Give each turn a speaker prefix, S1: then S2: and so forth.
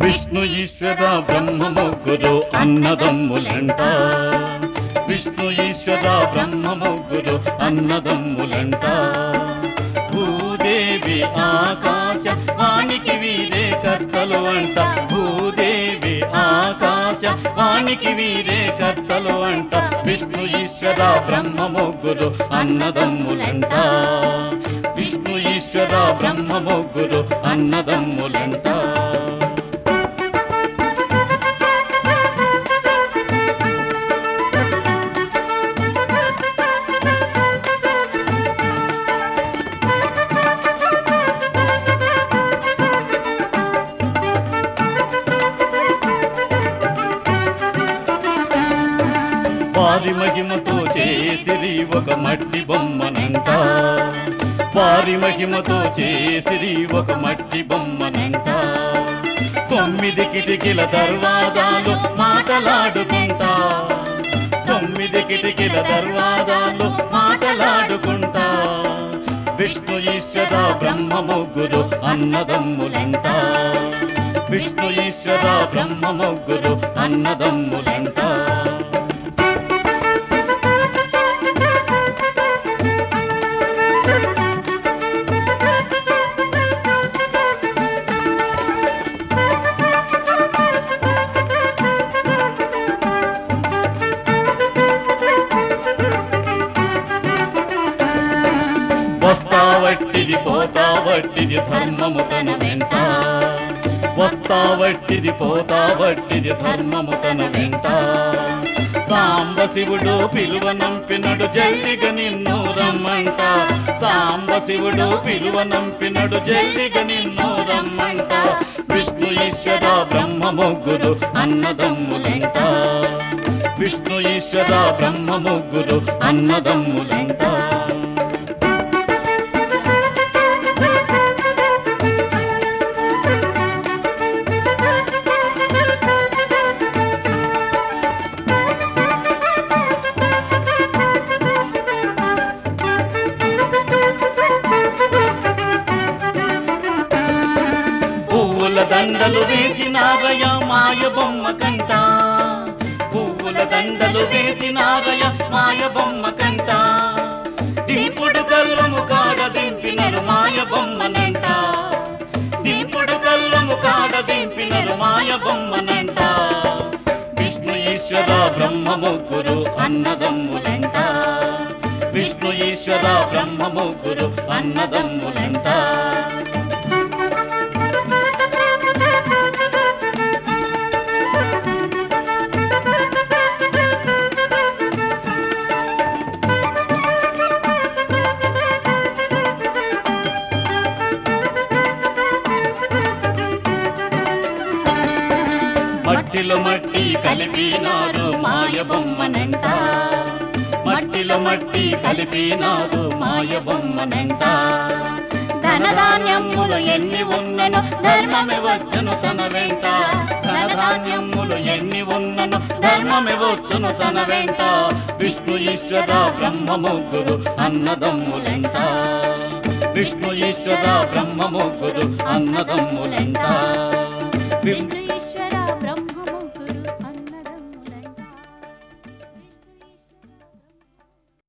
S1: విష్ణు ఈశ్వర బ్రహ్మ ముగ్గురు అన్నదమ్ములంట విష్ణు ఈశ్వర బ్రహ్మ ముగ్గురు అన్నదమ్ములంట భూదేవి ఆకాశ వానికి వీరే కర్తలు అంట భూదేవి ఆకాశ వానికి వీరే కర్తలు అంట విష్ణు ఈశ్వర బ్రహ్మ ముగ్గురు అన్నదమ్ములంట విష్ణు ఈశ్వర బ్రహ్మ ముగ్గురు అన్నదమ్ములంట వారి మహిమతో చేసిరి ఒక మట్టి బొమ్మనంట వారి మహిమతో చేసిరి ఒక మట్టి బొమ్మనంట తొమ్మిది కిటికీల దర్వాజాలు మాటలాడుకుంటా తొమ్మిది కిటికీల దర్వాజాలు మాటలాడుకుంటా విష్ణు ఈశ్వర బ్రహ్మ ముగ్గురు అన్నదమ్ములంట విష్ణు ఈశ్వర బ్రహ్మ ముగ్గురు అన్నదమ్ములంట వస్తావట్టిది పోతావట్టిది ధర్మము తన వెంట వస్తావట్టిది పోతావట్టిది ధర్మము తన వెంట సాంబ శివుడు పిలువనంపినడు జల్దిగా నిన్ను రమ్మంట సాంబ శివుడు పిలువనంపినడు జల్దిగా నిన్ను రమ్మంట విష్ణు ఈశ్వర బ్రహ్మ ముగ్గురు అన్నదమ్ములంట విష్ణు ఈశ్వర బ్రహ్మ ముగ్గురు అన్నదమ్ములంట పువ్వుల దండలు వేసినారయ మాయ బొమ్మ కంట పువ్వుల దండలు వేసినారయ మాయ బొమ్మ కంట దింపుడు కల్లము కాడ దింపినరు మాయ బొమ్మనంట దింపుడు కల్లము కాడ దింపినరు మాయ బొమ్మనంట విష్ణు ఈశ్వర బ్రహ్మ ముగ్గురు అన్నదమ్ములంట విష్ణు ఈశ్వర బ్రహ్మ ముగ్గురు అన్నదమ్ములంట మట్టిలో మట్టి కలిపినారు మాయ బొమ్మనంట మట్టిలో మట్టి కలిపినారు మాయ బొమ్మనంట ధనధాన్యములు ఎన్ని ఉన్నను ధర్మమే వచ్చును తన వెంట ధనధాన్యములు ఎన్ని ఉన్నను ధర్మమే వచ్చును తన వెంట విష్ణు ఈశ్వర బ్రహ్మ ముగ్గురు అన్నదమ్ములంట విష్ణు ఈశ్వర బ్రహ్మ ముగ్గురు అన్నదమ్ములంట విష్ణు